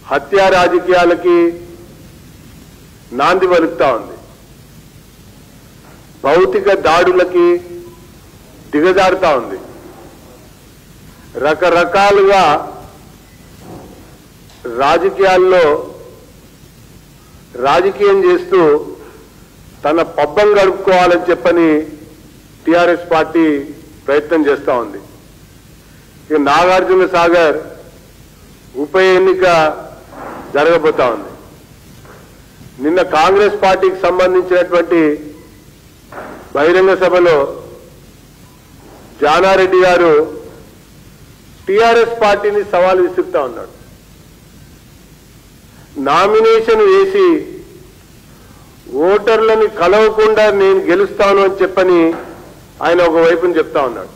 హత్యా రాజకీయాలకి నాంది పలుకుతా ఉంది భౌతిక దాడులకి దిగజారుతా ఉంది రకరకాలుగా రాజకీయాల్లో రాజకీయం చేస్తూ తన పబ్బం గడుపుకోవాలని చెప్పని టిఆర్ఎస్ పార్టీ ప్రయత్నం చేస్తా ఉంది ఇక నాగార్జున సాగర్ ఉప ఎన్నిక జరగబోతా ఉంది నిన్న కాంగ్రెస్ పార్టీకి సంబంధించినటువంటి బహిరంగ సభలో జానారెడ్డి గారు టిఆర్ఎస్ పార్టీని సవాల్ విసురుతా ఉన్నాడు నామినేషన్ వేసి ఓటర్లని కలవకుండా నేను గెలుస్తాను అని చెప్పని ఆయన ఒక వైపున చెప్తా ఉన్నాడు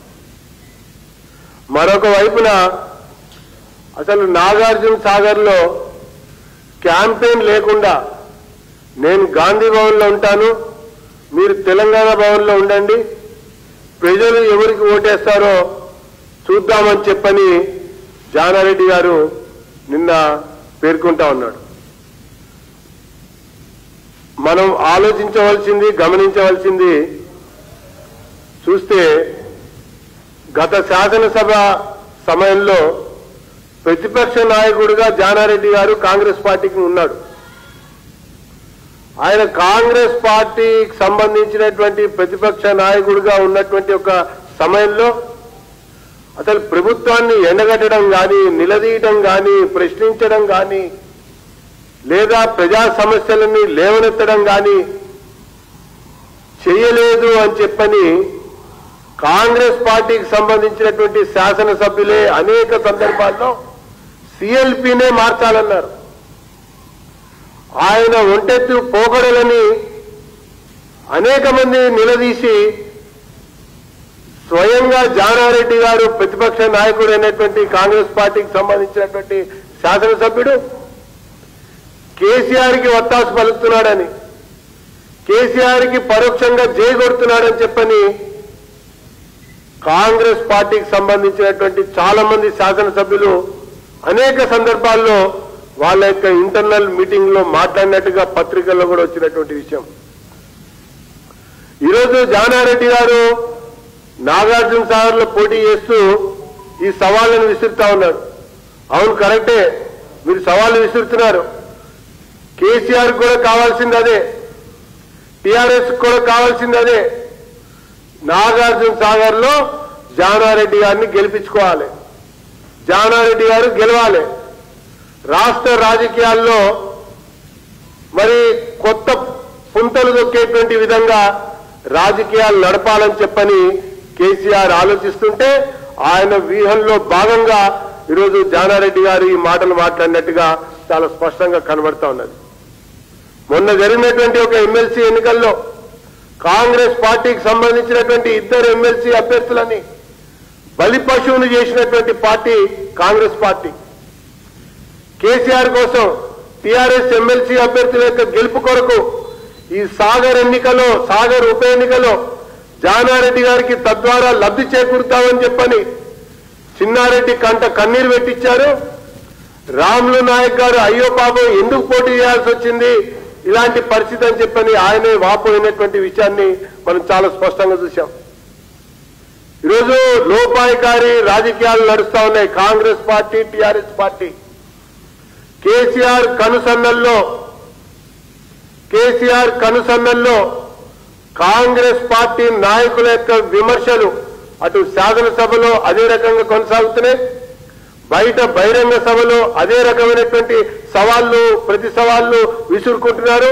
మరొక వైపున అసలు నాగార్జున సాగర్ లో క్యాంపెయిన్ లేకుండా నేను గాంధీ భవన్ లో ఉంటాను మీరు తెలంగాణ భవన్ లో ఉండండి ప్రజలు ఎవరికి ఓటేస్తారో చూద్దామని చెప్పని జానారెడ్డి గారు నిన్న పేర్కొంటా ఉన్నాడు మనం ఆలోచించవలసింది గమనించవలసింది చూస్తే గత శాసనసభ సమయంలో ప్రతిపక్ష నాయకుడిగా జానారెడ్డి గారు కాంగ్రెస్ పార్టీకి ఉన్నాడు ఆయన కాంగ్రెస్ పార్టీకి సంబంధించినటువంటి ప్రతిపక్ష నాయకుడిగా ఉన్నటువంటి ఒక సమయంలో అసలు ప్రభుత్వాన్ని ఎండగట్టడం కానీ నిలదీయటం కానీ ప్రశ్నించడం కానీ లేదా ప్రజా సమస్యలని లేవనెత్తడం కానీ చేయలేదు అని చెప్పని కాంగ్రెస్ పార్టీకి సంబంధించినటువంటి శాసనసభ్యులే అనేక సందర్భాల్లో సిఎల్పినే మార్చాలన్నారు ఆయన ఒంటెత్తు పోకడలని అనేక మంది నిలదీసి స్వయంగా జానారెడ్డి గారు ప్రతిపక్ష నాయకుడు అయినటువంటి కాంగ్రెస్ పార్టీకి సంబంధించినటువంటి శాసనసభ్యుడు కేసీఆర్ కి ఒత్తాసు పలుకుతున్నాడని కేసీఆర్ కి పరోక్షంగా జై కొడుతున్నాడని చెప్పని కాంగ్రెస్ పార్టీకి సంబంధించినటువంటి చాలా మంది శాసనసభ్యులు అనేక సందర్భాల్లో వాళ్ళ యొక్క ఇంటర్నల్ మీటింగ్ లో మాట్లాడినట్టుగా పత్రికల్లో కూడా వచ్చినటువంటి విషయం ఈరోజు జానారెడ్డి గారు నాగార్జున సాగర్ లో పోటీ చేస్తూ ఈ సవాళ్ళను విసురుతా ఉన్నారు అవును కరెక్టే మీరు సవాళ్ళు విసురుతున్నారు కేసీఆర్ కూడా కావాల్సింది అదే టిఆర్ఎస్ కూడా కావాల్సింది అదే నాగార్జున సాగర్ లో జానారెడ్డి గారిని గెలిపించుకోవాలి జానారెడ్డి గారు గెలవాలి రాష్ట్ర రాజకీయాల్లో మరి కొత్త పుంతలు దొక్కేటువంటి విధంగా రాజకీయాలు నడపాలని చెప్పని కేసీఆర్ ఆలోచిస్తుంటే ఆయన వ్యూహంలో భాగంగా ఈరోజు జానారెడ్డి గారు ఈ మాటలు మాట్లాడినట్టుగా చాలా స్పష్టంగా కనబడతా ఉన్నది మొన్న జరిగినటువంటి ఒక ఎమ్మెల్సీ ఎన్నికల్లో కాంగ్రెస్ పార్టీకి సంబంధించినటువంటి ఇద్దరు ఎమ్మెల్సీ అభ్యర్థులని బలి పశువును చేసినటువంటి పార్టీ కాంగ్రెస్ పార్టీ కేసీఆర్ కోసం టీఆర్ఎస్ ఎమ్మెల్సీ అభ్యర్థుల యొక్క గెలుపు కొరకు ఈ సాగర్ ఎన్నికలో సాగర్ ఉప ఎన్నికలో జానారెడ్డి గారికి తద్వారా లబ్ధి చేకూరుతామని చెప్పని చిన్నారెడ్డి కంట కన్నీరు పెట్టించారు రాములు నాయక్ గారు అయ్యో పాపం ఎందుకు పోటీ చేయాల్సి వచ్చింది ఇలాంటి పరిస్థితి అని చెప్పని ఆయనే వాపోయినటువంటి విషయాన్ని మనం చాలా స్పష్టంగా చూశాం ఈరోజు లోపాయికారి రాజకీయాలు నడుస్తా ఉన్నాయి Congress party TRS party KCR కనుసన్నల్లో కేసీఆర్ కనుసన్నల్లో కాంగ్రెస్ పార్టీ నాయకుల యొక్క విమర్శలు అటు శాసనసభలో అదే రకంగా కొనసాగుతున్నాయి బయట బహిరంగ సభలో అదే రకమైనటువంటి సవాళ్లు ప్రతి సవాళ్లు విసురుకుంటున్నారు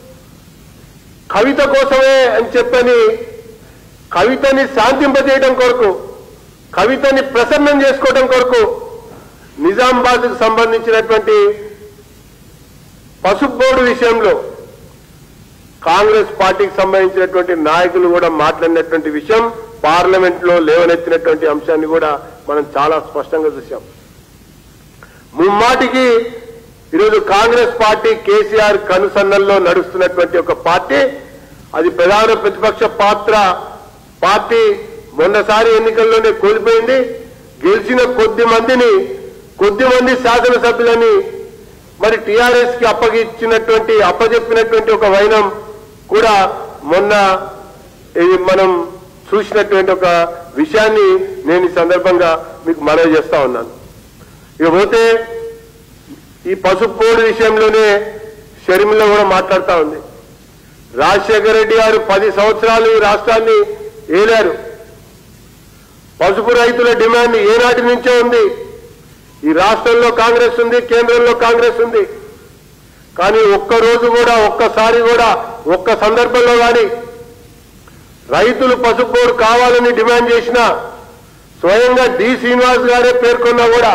కవిత కోసమే అని చెప్పని కవితని శాంతింపజేయడం కొరకు కవితని ప్రసన్నం చేసుకోవడం కొరకు నిజామాబాద్కు సంబంధించినటువంటి పసుపు బోర్డు విషయంలో కాంగ్రెస్ పార్టీకి సంబంధించినటువంటి నాయకులు కూడా మాట్లాడినటువంటి విషయం పార్లమెంట్ లో లేవనెత్తినటువంటి అంశాన్ని కూడా మనం చాలా స్పష్టంగా చూశాం ముమ్మాటికి ఈరోజు కాంగ్రెస్ పార్టీ కేసీఆర్ కనుసన్నల్లో నడుస్తున్నటువంటి ఒక పార్టీ అది ప్రధాన ప్రతిపక్ష పాత్ర పార్టీ మొన్నసారి ఎన్నికల్లోనే కోల్పోయింది గెలిచిన కొద్ది మందిని కొద్ది మంది శాసనసభ్యులని మరి టిఆర్ఎస్ కి అప్పగించినటువంటి అప్పజెప్పినటువంటి ఒక వైనం కూడా మొన్న ఇది మనం చూసినటువంటి ఒక విషయాన్ని నేను ఈ సందర్భంగా మీకు మనవి చేస్తా ఉన్నాను ఇకపోతే ఈ పసుపోడు విషయంలోనే షర్మిల కూడా మాట్లాడుతా ఉంది రాజశేఖర రెడ్డి గారు పది సంవత్సరాలు ఈ రాష్ట్రాన్ని ఏలారు పసుపు రైతుల డిమాండ్ ఏనాటి నుంచో ఉంది ఈ రాష్ట్రంలో కాంగ్రెస్ ఉంది కేంద్రంలో కాంగ్రెస్ ఉంది కానీ ఒక్క రోజు కూడా ఒక్కసారి కూడా ఒక్క సందర్భంలో కానీ రైతులు పసుపు బోర్డు కావాలని డిమాండ్ చేసిన స్వయంగా డి శ్రీనివాస్ గారే పేర్కొన్నా కూడా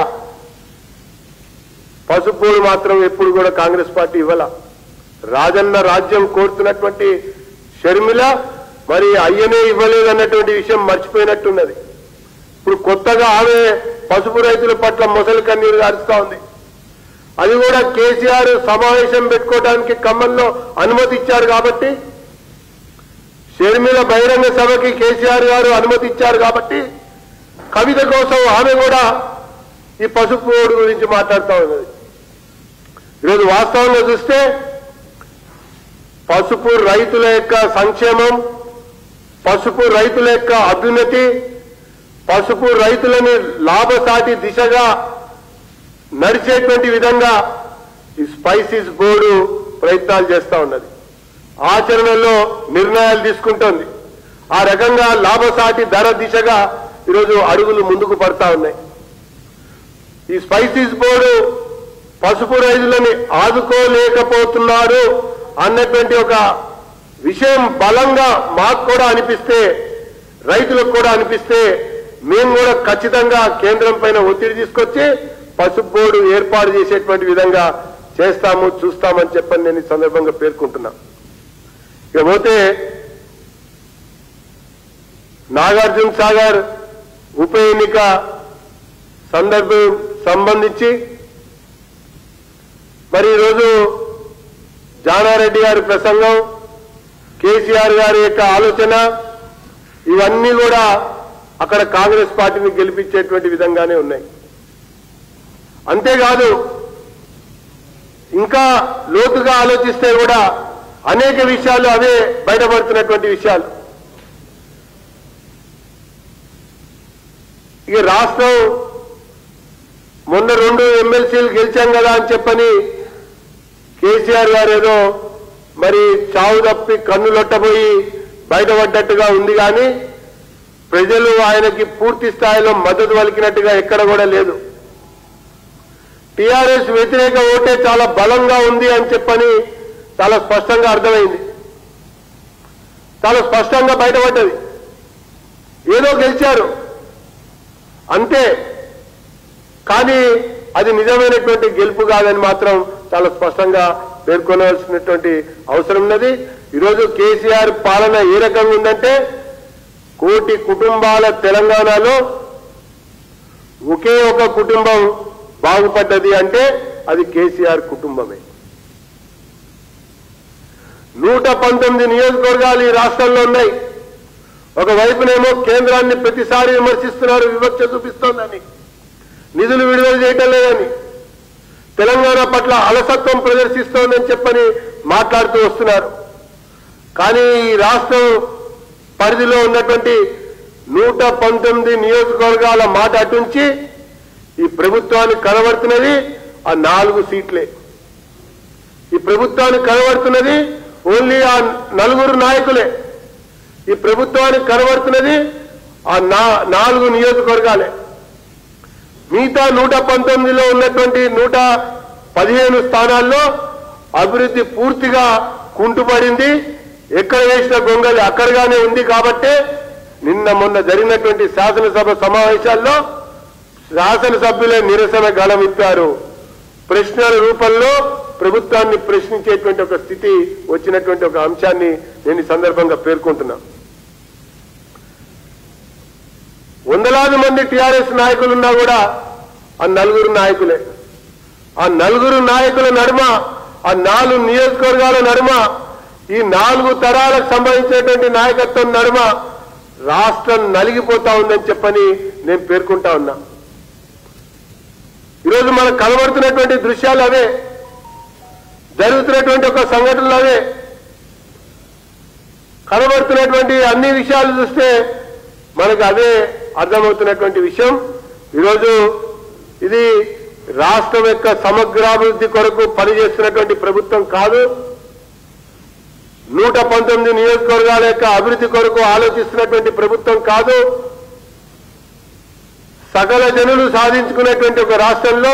పసుపు బోర్డు మాత్రం ఎప్పుడు కూడా కాంగ్రెస్ పార్టీ ఇవ్వాల రాజన్న రాజ్యం కోరుతున్నటువంటి షర్మిల మరి అయ్యనే ఇవ్వలేదన్నటువంటి విషయం మర్చిపోయినట్టున్నది ఇప్పుడు కొత్తగా ఆమె పసుపు రైతుల పట్ల మొసలి కన్నీరు గారుస్తా ఉంది అది కూడా కేసీఆర్ సమావేశం పెట్టుకోవడానికి ఖమ్మంలో అనుమతి ఇచ్చారు కాబట్టి షర్మిల బహిరంగ సభకి కేసీఆర్ గారు అనుమతి ఇచ్చారు కాబట్టి కవిత కోసం ఆమె కూడా ఈ పసుపు ఓడు గురించి మాట్లాడుతూ ఉన్నది ఈరోజు వాస్తవంలో చూస్తే పసుపు రైతుల యొక్క సంక్షేమం పసుపు రైతుల యొక్క అభ్యున్నతి పసుపు రైతులని లాభసాటి దిశగా నడిచేటువంటి విధంగా ఈ స్పైసీస్ బోర్డు ప్రయత్నాలు చేస్తా ఉన్నది ఆచరణలో నిర్ణయాలు తీసుకుంటోంది ఆ రకంగా లాభసాటి ధర దిశగా ఈరోజు అడుగులు ముందుకు పడతా ఉన్నాయి ఈ స్పైసీస్ బోర్డు పసుపు రైతులని ఆదుకోలేకపోతున్నారు అన్నటువంటి ఒక విషయం బలంగా మాకు కూడా అనిపిస్తే రైతులకు కూడా అనిపిస్తే మేము కూడా ఖచ్చితంగా కేంద్రం పైన ఒత్తిడి తీసుకొచ్చి పసుపు బోర్డు ఏర్పాటు చేసేటువంటి విధంగా చేస్తాము చూస్తామని చెప్పని నేను ఈ సందర్భంగా పేర్కొంటున్నా ఇకపోతే నాగార్జున సాగర్ ఉప ఎన్నిక సందర్భం సంబంధించి మరి ఈరోజు జానారెడ్డి గారి ప్రసంగం కేసీఆర్ గారి యొక్క ఆలోచన ఇవన్నీ కూడా అక్కడ కాంగ్రెస్ పార్టీని గెలిపించేటువంటి విధంగానే ఉన్నాయి అంతేకాదు ఇంకా లోతుగా ఆలోచిస్తే కూడా అనేక విషయాలు అవే బయటపడుతున్నటువంటి విషయాలు ఇక రాష్ట్రం మొన్న రెండు ఎమ్మెల్సీలు గెలిచాం కదా అని చెప్పని కేసీఆర్ గారు ఏదో మరి చావు తప్పి కన్నులొట్టబోయి బయటపడ్డట్టుగా ఉంది కానీ ప్రజలు ఆయనకి పూర్తి స్థాయిలో మద్దతు పలికినట్టుగా ఎక్కడ కూడా లేదు టీఆర్ఎస్ వ్యతిరేక ఓటే చాలా బలంగా ఉంది అని చెప్పని చాలా స్పష్టంగా అర్థమైంది చాలా స్పష్టంగా బయటపడ్డది ఏదో గెలిచారు అంతే కానీ అది నిజమైనటువంటి గెలుపు కాదని మాత్రం చాలా స్పష్టంగా పేర్కొనవలసినటువంటి అవసరం ఉన్నది ఈరోజు కేసీఆర్ పాలన ఏ రకంగా ఉందంటే కోటి కుటుంబాల తెలంగాణలో ఒకే ఒక కుటుంబం బాగుపడ్డది అంటే అది కేసీఆర్ కుటుంబమే నూట పంతొమ్మిది నియోజకవర్గాలు ఈ రాష్ట్రంలో ఉన్నాయి ఒకవైపునేమో కేంద్రాన్ని ప్రతిసారి విమర్శిస్తున్నారు వివక్ష చూపిస్తోందని నిధులు విడుదల చేయటం లేదని తెలంగాణ పట్ల అలసత్వం ప్రదర్శిస్తోందని చెప్పని మాట్లాడుతూ వస్తున్నారు కానీ ఈ రాష్ట్రం పరిధిలో ఉన్నటువంటి నూట పంతొమ్మిది నియోజకవర్గాల మాట అటుంచి ఈ ప్రభుత్వానికి కనబడుతున్నది ఆ నాలుగు సీట్లే ఈ ప్రభుత్వానికి కనబడుతున్నది ఓన్లీ ఆ నలుగురు నాయకులే ఈ ప్రభుత్వానికి కనబడుతున్నది ఆ నా- నాలుగు నియోజకవర్గాలే మిగతా నూట పంతొమ్మిదిలో ఉన్నటువంటి నూట పదిహేను స్థానాల్లో అభివృద్ధి పూర్తిగా కుంటుపడింది ఎక్కడ వేసిన గొంగలి అక్కడగానే ఉంది కాబట్టే నిన్న మొన్న జరిగినటువంటి శాసనసభ సమావేశాల్లో శాసనసభ్యులే నిరసన గళం ఇప్పారు ప్రశ్నల రూపంలో ప్రభుత్వాన్ని ప్రశ్నించేటువంటి ఒక స్థితి వచ్చినటువంటి ఒక అంశాన్ని నేను ఈ సందర్భంగా పేర్కొంటున్నా వందలాది మంది టిఆర్ఎస్ నాయకులున్నా కూడా ఆ నలుగురు నాయకులే ఆ నలుగురు నాయకుల నడుమ ఆ నాలుగు నియోజకవర్గాల నడుమ ఈ నాలుగు తరాలకు సంబంధించినటువంటి నాయకత్వం నడుమ రాష్ట్రం నలిగిపోతా ఉందని చెప్పని నేను పేర్కొంటా ఉన్నా ఈరోజు మనకు కనబడుతున్నటువంటి దృశ్యాలు అవే జరుగుతున్నటువంటి ఒక సంఘటనలు అవే కనబడుతున్నటువంటి అన్ని విషయాలు చూస్తే మనకు అదే అర్థమవుతున్నటువంటి విషయం ఈరోజు ఇది రాష్ట్రం యొక్క సమగ్రాభివృద్ధి కొరకు పనిచేస్తున్నటువంటి ప్రభుత్వం కాదు నూట పంతొమ్మిది నియోజకవర్గాల యొక్క అభివృద్ధి కొరకు ఆలోచిస్తున్నటువంటి ప్రభుత్వం కాదు సకల జనులు సాధించుకునేటువంటి ఒక రాష్ట్రంలో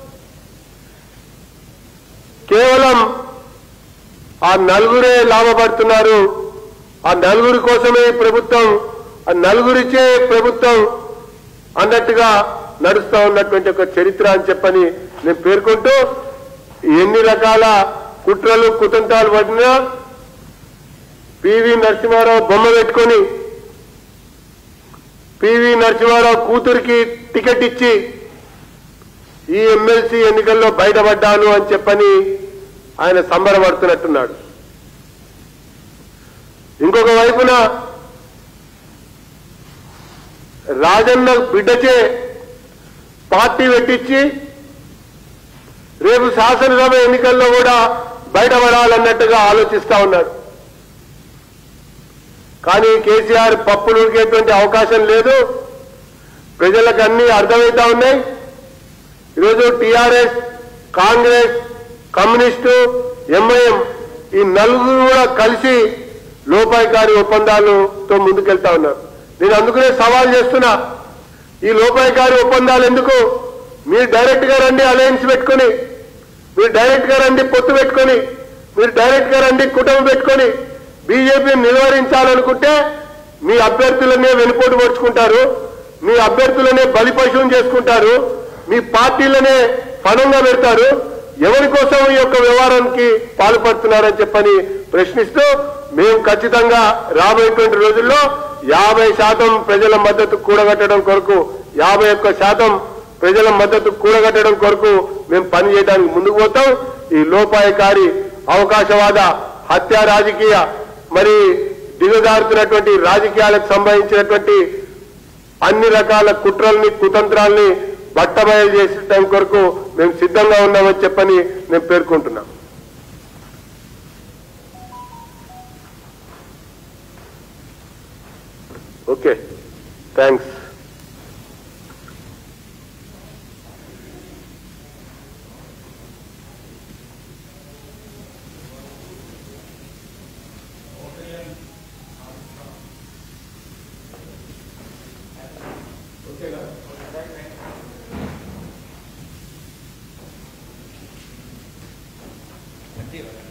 కేవలం ఆ నలుగురే లాభపడుతున్నారు ఆ నలుగురి కోసమే ఈ ప్రభుత్వం ఆ నలుగురిచే ప్రభుత్వం అన్నట్టుగా నడుస్తా ఉన్నటువంటి ఒక చరిత్ర అని చెప్పని నేను పేర్కొంటూ ఎన్ని రకాల కుట్రలు కుతంత్రాలు పడినా పివి నరసింహారావు బొమ్మ పెట్టుకొని పివి నరసింహారావు కూతురికి టికెట్ ఇచ్చి ఈ ఎమ్మెల్సీ ఎన్నికల్లో బయటపడ్డాను అని చెప్పని ఆయన సంబరపడుతున్నట్టున్నాడు ఇంకొక వైపున రాజన్న బిడ్డచే పార్టీ పెట్టించి రేపు శాసనసభ ఎన్నికల్లో కూడా బయటపడాలన్నట్టుగా ఆలోచిస్తా ఉన్నాడు కానీ కేసీఆర్ పప్పులు ఉడికేటువంటి అవకాశం లేదు ప్రజలకు అన్ని అర్థమవుతా ఉన్నాయి ఈరోజు టీఆర్ఎస్ కాంగ్రెస్ కమ్యూనిస్టు ఎంఐఎం ఈ నలుగురు కూడా కలిసి లోపాయికారి ఒప్పందాలతో ముందుకెళ్తా ఉన్నారు నేను అందుకనే సవాల్ చేస్తున్నా ఈ లోపాయికారి ఒప్పందాలు ఎందుకు మీరు డైరెక్ట్ గా రండి అలయన్స్ పెట్టుకొని మీరు డైరెక్ట్ గా రండి పొత్తు పెట్టుకొని మీరు డైరెక్ట్ గా రండి కుటుంబం పెట్టుకొని బీజేపీని నిలువరించాలనుకుంటే మీ అభ్యర్థులనే వెనుపోటు పరుచుకుంటారు మీ అభ్యర్థులనే బలి పశువుని చేసుకుంటారు మీ పార్టీలనే పణంగా పెడతారు ఎవరి కోసం ఈ యొక్క వ్యవహారానికి పాల్పడుతున్నారని చెప్పని ప్రశ్నిస్తూ మేము ఖచ్చితంగా రాబోయేటువంటి రోజుల్లో యాభై శాతం ప్రజల మద్దతు కూడగట్టడం కొరకు యాభై ఒక్క శాతం ప్రజల మద్దతు కూడగట్టడం కొరకు మేము పని చేయడానికి ముందుకు పోతాం ఈ లోపాయకారి అవకాశవాద హత్య రాజకీయ మరి దిగజారుతున్నటువంటి రాజకీయాలకు సంబంధించినటువంటి అన్ని రకాల కుట్రల్ని కుతంత్రాల్ని బట్టబయలు చేసే కొరకు మేము సిద్ధంగా ఉన్నామని చెప్పని నేను పేర్కొంటున్నాం ఓకే థ్యాంక్స్ గట్టిగా